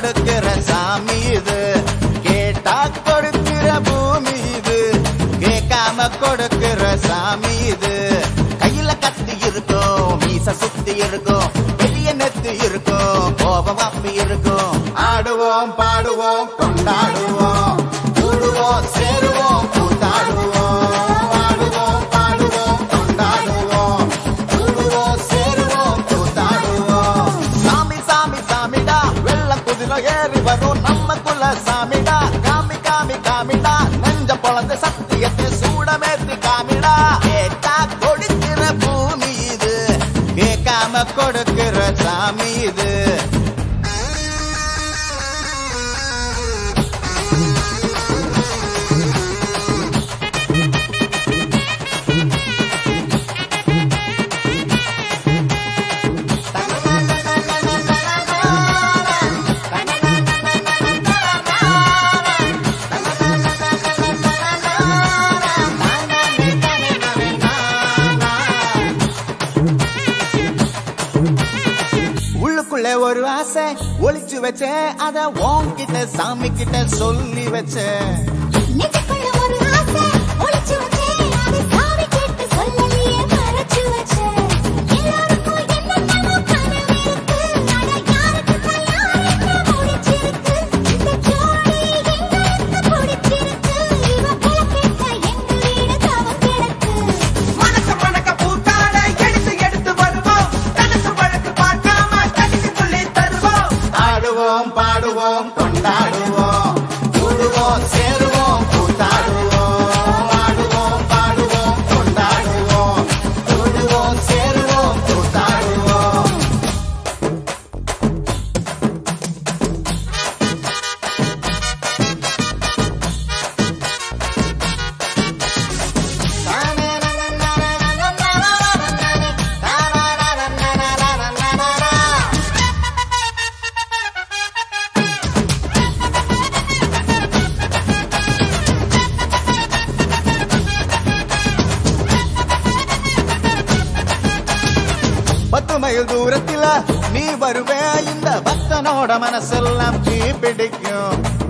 கொடுக்கிற சாமி இது கேட்டா கொடுக்கிற பூமி இது கேட்காம கொடுக்கிற சாமி இது கையில கத்தி இருக்கும் மீச சுத்தி இருக்கும் பெரிய நெத்தி இருக்கும் கோபம் அப்பி இருக்கும் ஆடுவோம் பாடுவோம் கொண்டாடுவோம் கூடுவோம் சேருவோம் கூத்தாடுவோம் ஆடுவோம் பாடுவோம் கொண்டாடுவோம் கூடுவோம் சேருவோம் கூத்தாடுவோம் சாமி சாமி சாமிடா வெள்ளம் குதிரை ஏறி வரும் நம்ம குல சாமிடா காமி காமி காமிடா நெஞ்ச பொழந்த சத்தியத்தை சூடமேத்தி காமிடா கேட்டா கொடுக்கிற பூமி இது கேட்காம கொடுக்கிற சாமி இது உள்ளுக்குள்ள ஒரு ஆசை ஒளிச்சு வச்சேன் அத உன்கிட்ட சாமி கிட்ட சொல்லி வச்சேன் நெஞ்சுக்குள்ள ஒரு ஆசை ஒளிச்சு வச்சேன் அதை சாமி கேட்டு சொல்லலையே மறைச்சு வச்சேன் எல்லாருக்கும் என்னென்னமோ கனவு இருக்கு ஆனா யாருக்கு யார் என்ன முடிச்சிருக்கு இந்த ஜோடி எங்களுக்கு பிடிச்சிருக்கு இவ போல கேட்ட எங்க வீடு தவம் கிடக்கு மணக்க மணக்க பூத்தாட எடுத்து எடுத்து வருவோம் தனக்கு வழக்கு பார்க்காம தனிக்கு சொல்லி தருவோம் ஆடுவோம் பாடுவோம் கொண்டாடுவோம் கூடுவோம் சேருவோம் கூத்தாடுவோம் ஆடுவோம் பாடுவோம் கொண்டாடுவோம் கூடுவோம் சேருவோம் கூத்தாடுவோம் பத்து மைல் தூரத்துல நீ வருவே இந்த பக்தனோட மனசெல்லாம் தீ பிடிக்கும்